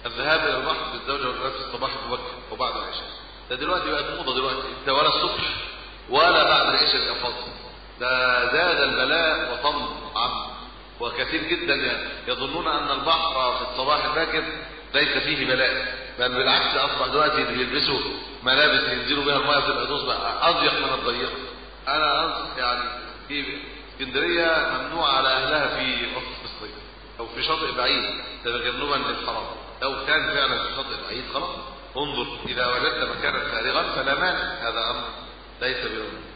الذهاب الى البحر بالزوجه والولاد في الصباح المبكر وبعد العشاء ده دلوقتي بقت موضه دلوقتي انت ولا الصبح ولا بعد العشاء يبقى فاضي ده زاد البلاء وطم عم وكثير جدا يظنون ان البحر في الصباح الباكر ليس فيه بلاء بل بالعكس اصبح دلوقتي يلبسوا ملابس ينزلوا بها الميه تبقى تصبح اضيق من الضيق انا أنصح يعني في اسكندريه ممنوع على اهلها في وقت الصيف او في شاطئ بعيد تجنبا للحرام لو كان فعلا في شاطئ بعيد خلاص انظر اذا وجدت مكانا فارغا فلا مانع هذا امر ليس بيوم